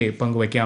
പങ്കുവയ്ക്കാം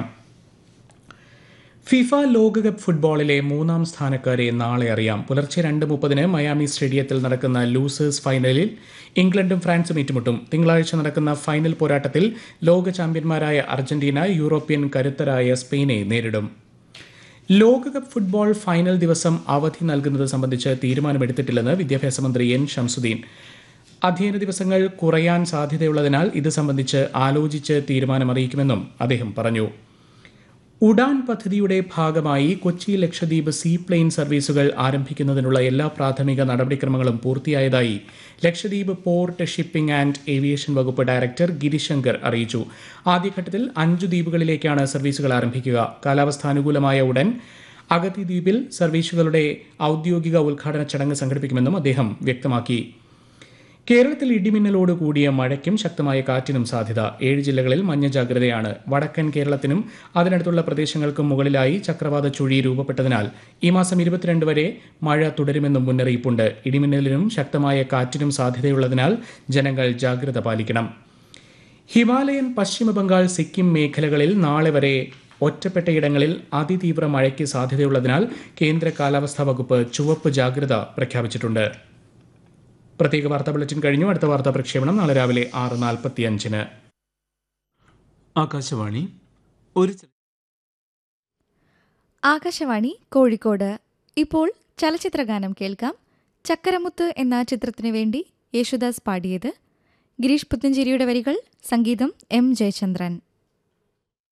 ഫിഫ ലോകകപ്പ് ഫുട്ബോളിലെ മൂന്നാം സ്ഥാനക്കാരെ നാളെ അറിയാം പുലർച്ചെ രണ്ട് മുപ്പതിന് മയാമി സ്റ്റേഡിയത്തിൽ നടക്കുന്ന ലൂസേഴ്സ് ഫൈനലിൽ ഇംഗ്ലണ്ടും ഫ്രാൻസും ഏറ്റുമുട്ടും തിങ്കളാഴ്ച നടക്കുന്ന ഫൈനൽ പോരാട്ടത്തിൽ ലോക ചാമ്പ്യന്മാരായ അർജന്റീന യൂറോപ്യൻ കരുത്തരായ സ്പെയിനെ നേരിടും ലോകകപ്പ് ഫുട്ബോൾ ഫൈനൽ ദിവസം അവധി നൽകുന്നത് സംബന്ധിച്ച് തീരുമാനമെടുത്തിട്ടില്ലെന്ന് വിദ്യാഭ്യാസ മന്ത്രി എൻ ഷംസുദ്ദീൻ അധ്യയന ദിവസങ്ങൾ കുറയാൻ സാധ്യതയുള്ളതിനാൽ ഇത് സംബന്ധിച്ച് ആലോചിച്ച് തീരുമാനമറിയിക്കുമെന്നും അദ്ദേഹം പറഞ്ഞു ഉഡാൻ പദ്ധതിയുടെ ഭാഗമായി കൊച്ചി ലക്ഷദ്വീപ് സീ പ്ലെയിൻ സർവീസുകൾ ആരംഭിക്കുന്നതിനുള്ള എല്ലാ പ്രാഥമിക നടപടിക്രമങ്ങളും പൂർത്തിയായതായി Lakshadweep port shipping and aviation വകുപ്പ് ഡയറക്ടർ ഗിരിശങ്കർ അറിയിച്ചു ആദ്യഘട്ടത്തിൽ അഞ്ചു ദ്വീപുകളിലേക്കാണ് സർവീസുകൾ ആരംഭിക്കുക കാലാവസ്ഥ അനുകൂലമായ ഉടൻ അഗതി ദ്വീപിൽ സർവീസുകളുടെ ഔദ്യോഗിക ഉദ്ഘാടന ചടങ്ങ് സംഘടിപ്പിക്കുമെന്നും അദ്ദേഹം വ്യക്തമാക്കി കേരളത്തിൽ ഇടിമിന്നലോട് കൂടിയ മഴയ്ക്കും ശക്തമായ കാറ്റിനും സാധ്യത ഏഴ് ജില്ലകളിൽ മഞ്ഞ ജാഗ്രതയാണ് വടക്കൻ കേരളത്തിനും അതിനടുത്തുള്ള പ്രദേശങ്ങൾക്കും മുകളിലായി ചക്രവാത ചുഴി രൂപപ്പെട്ടതിനാൽ ഈ മാസം ഇരുപത്തിരണ്ട് വരെ മഴ തുടരുമെന്നും മുന്നറിയിപ്പുണ്ട് ഇടിമിന്നലിനും ശക്തമായ കാറ്റിനും സാധ്യതയുള്ളതിനാൽ ജനങ്ങൾ ജാഗ്രത പാലിക്കണം ഹിമാലയൻ പശ്ചിമ ബംഗാൾ സിക്കിം മേഖലകളിൽ നാളെ വരെ ഒറ്റപ്പെട്ടയിടങ്ങളിൽ അതിതീവ്ര മഴയ്ക്ക് സാധ്യതയുള്ളതിനാൽ കേന്ദ്ര കാലാവസ്ഥാ വകുപ്പ് ചുവപ്പ് ജാഗ്രത പ്രഖ്യാപിച്ചിട്ടുണ്ട് പ്രത്യേക വാർത്താ ബുള്ളറ്റിൻ കഴിഞ്ഞു അടുത്ത വാർത്താ പ്രക്ഷേപണം നാളെ രാവിലെ ആറ് നാൽപ്പത്തി അഞ്ചിന് ആകാശവാണി ഒരു ചല- ആകാശവാണി കോഴിക്കോട് ഇപ്പോൾ ചലച്ചിത്രഗാനം കേൾക്കാം ചക്കരമുത്ത് എന്ന ചിത്രത്തിനു വേണ്ടി യേശുദാസ് പാടിയത് ഗിരീഷ് പുത്തഞ്ചേരിയുടെ വരികൾ സംഗീതം എം ജയചന്ദ്രൻ